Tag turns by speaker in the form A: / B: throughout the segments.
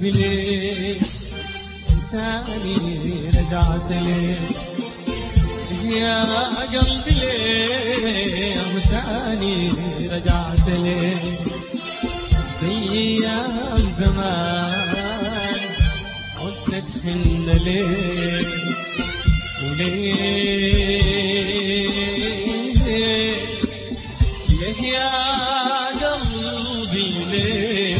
A: قلبي ليه تاني رجعت ليه يا قلبي ليه وتاني رجعت ليه زي ايام زمان قلت تحن ليه وليه ليه يا قلبي ليه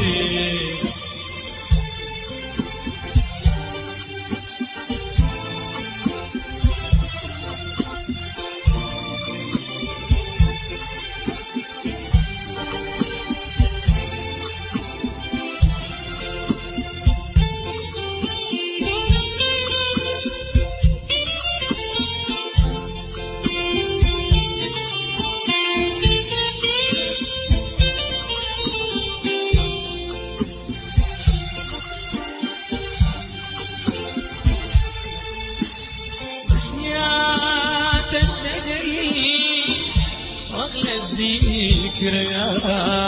A: حياة الشجري واغلى الذكريات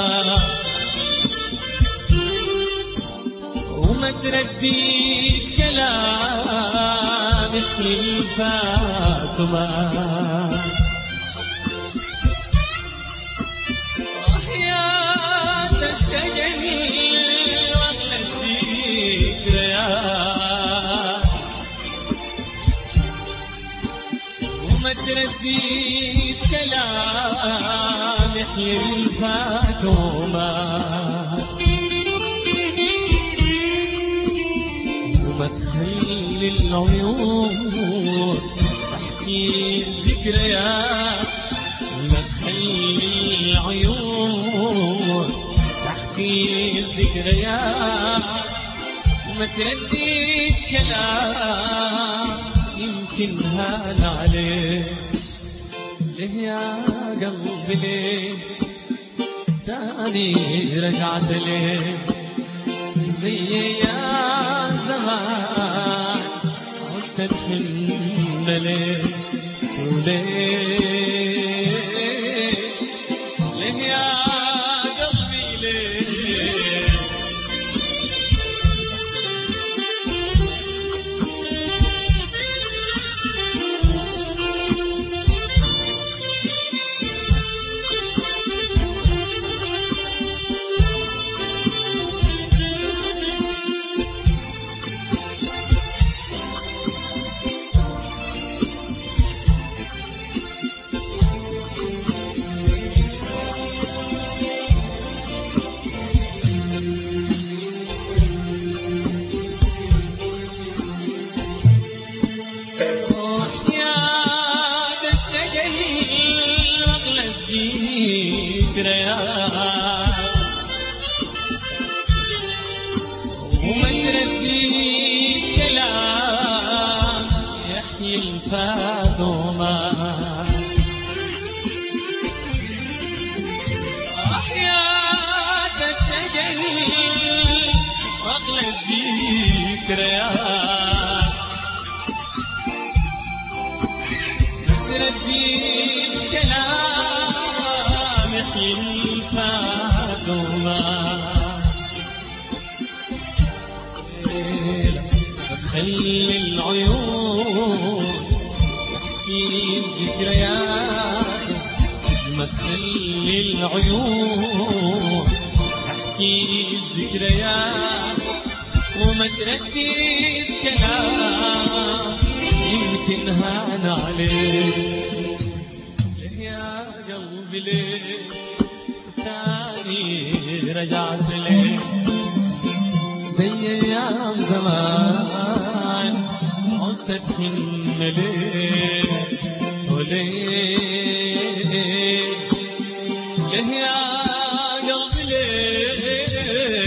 A: وما ترديت كلام مثل الفاتمة حياة الشجري واغلى الذكريات وما ترديت كلام يحيي الفاتومات وما تخلي العيون تحكي الذكريات ما تخلي العيون تحكي الذكريات ما ترديت كلام يمكن هان عليه ليه يا قلبي ليه تاني رجعت ليه زي يا زمان عدت تحن ليه وليه ليه يا قلبي ليه وحياة الشجر واغلى الذكريات وما ترديد كلام يحيي الفاتومات حياة الشجر واغلى الذكريات ترديد كلام يحيي الفاتومات تخلي العيون تحكي الذكريات ما تخلي العيون تحكي الذكريات وما تردد كلام يمكن هان عليك ليه يا قلبي ليه تاني رجعت ليه زي ايام زمان عدت تحن ليه وليه ليه يا قلبي ليه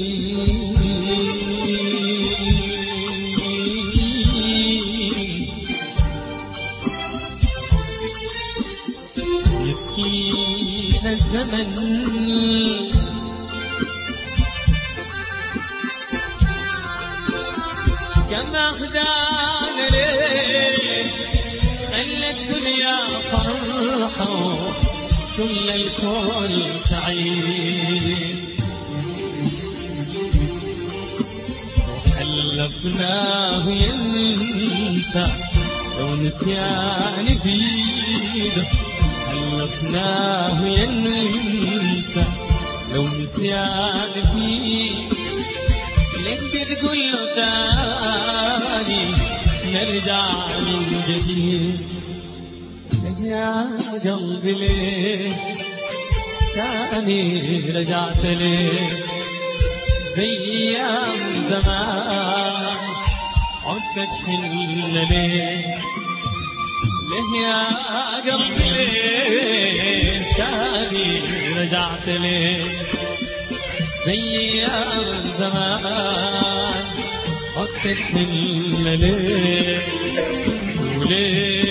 A: مسكين الزمن كم أخدان ليه خلى الدنيا فرحة كل الكون سعيد وحلفناه ينسى لو نسيان في ايده حلفناه ينسى لو نسيان في ايده ليه تقول له تاني نرجع من جديد يا قلبي ليه تاني رجعت ليه زي ايام زمان عدت تشل ليه ليه يا قلبي ليه تاني رجعت ليه زي ايام زمان عدت تشل ليه وليه